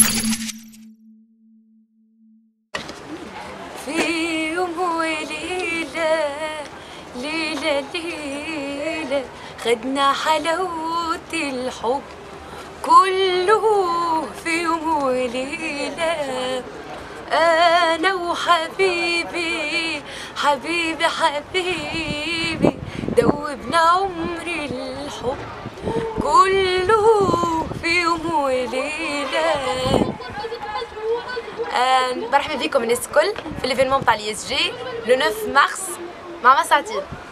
في يوم وليلة ليلة ليلة خدنا حلاوة الحب كله في يوم وليلة أنا وحبيبي حبيبي حبيبي دوبنا عمري الحب كله في يوم وليلة مرحبا بكم الناس الكل في ليفينمون تاع لي اس جي لو 9 مارس مع مساتين